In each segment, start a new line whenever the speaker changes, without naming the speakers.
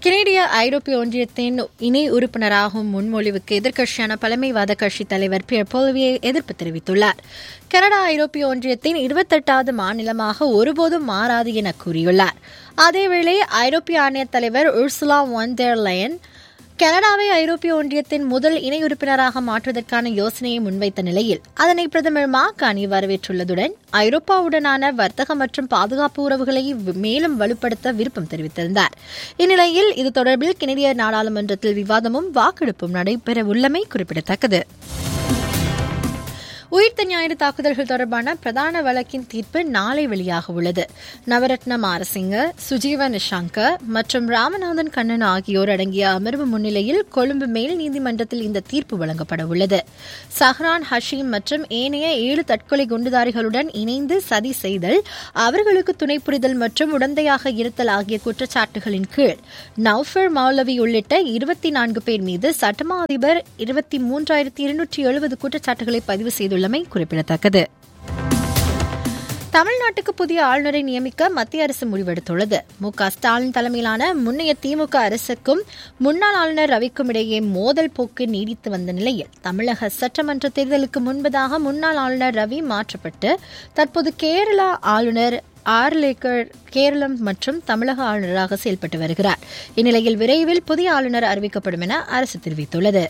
கனேடிய ஐரோப்பிய ஒன்றியத்தின் இணை உறுப்பினராகும் முன்மொழிவுக்கு எதிர்க்கட்சியான பழமைவாத கட்சித் தலைவர் பியர் போல்வியை எதிர்ப்பு தெரிவித்துள்ளார் கனடா ஐரோப்பிய ஒன்றியத்தின் இருபத்தெட்டாவது மாநிலமாக ஒருபோதும் மாறாது என கூறியுள்ளார் அதேவேளை ஐரோப்பிய ஆணையத் தலைவர் உர்சுலா ஒன்டெர் லயன் கனடாவை ஐரோப்பிய ஒன்றியத்தின் முதல் இணை உறுப்பினராக மாற்றுவதற்கான யோசனையை முன்வைத்த நிலையில் அதனை பிரதமர் மாகாணி வரவேற்றுள்ளதுடன் ஐரோப்பாவுடனான வர்த்தக மற்றும் பாதுகாப்பு உறவுகளை மேலும் வலுப்படுத்த விருப்பம் தெரிவித்திருந்தார் இந்நிலையில் இது தொடர்பில் கெனடிய நாடாளுமன்றத்தில் விவாதமும் வாக்கெடுப்பும் நடைபெறவுள்ளமை குறிப்பிடத்தக்கது உயிர்த்த ஞாயிறு தாக்குதல்கள் தொடர்பான பிரதான வழக்கின் தீர்ப்பு நாளை வெளியாக உள்ளது நவரத்ன மாரசிங்க சுஜீவ நிஷாங்க மற்றும் ராமநாதன் கண்ணன் ஆகியோர் அடங்கிய அமர்வு முன்னிலையில் கொழும்பு மேல் நீதிமன்றத்தில் இந்த தீர்ப்பு வழங்கப்பட உள்ளது சஹ்ரான் ஹஷீம் மற்றும் ஏனைய ஏழு தற்கொலை குண்டுதாரிகளுடன் இணைந்து சதி செய்தல் அவர்களுக்கு துணை புரிதல் மற்றும் உடந்தையாக இருத்தல் ஆகிய குற்றச்சாட்டுகளின் கீழ் நவ்ஃபர் மௌலவி உள்ளிட்ட இருபத்தி நான்கு பேர் மீது சட்டமா அதிபர் இருபத்தி மூன்றாயிரத்தி இருநூற்றி எழுபது குற்றச்சாட்டுகளை பதிவு செய்துள்ளார் உள்ளமை குறிப்பிடத்தக்கது தமிழ்நாட்டுக்கு புதிய ஆளுநரை நியமிக்க மத்திய அரசு முடிவெடுத்துள்ளது மு க ஸ்டாலின் தலைமையிலான முன்னைய திமுக அரசுக்கும் முன்னாள் ஆளுநர் ரவிக்கும் இடையே மோதல் போக்கு நீடித்து வந்த நிலையில் தமிழக சட்டமன்ற தேர்தலுக்கு முன்பதாக முன்னாள் ஆளுநர் ரவி மாற்றப்பட்டு தற்போது கேரளா ஆளுநர் ஆர்லேக்கர் கேரளம் மற்றும் தமிழக ஆளுநராக செயல்பட்டு வருகிறார் இந்நிலையில் விரைவில் புதிய ஆளுநர் அறிவிக்கப்படும் என அரசு தெரிவித்துள்ளது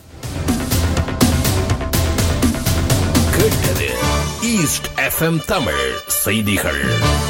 கேட்டது ஈஸ்ட் எஃப்எம் தமிழ் செய்திகள்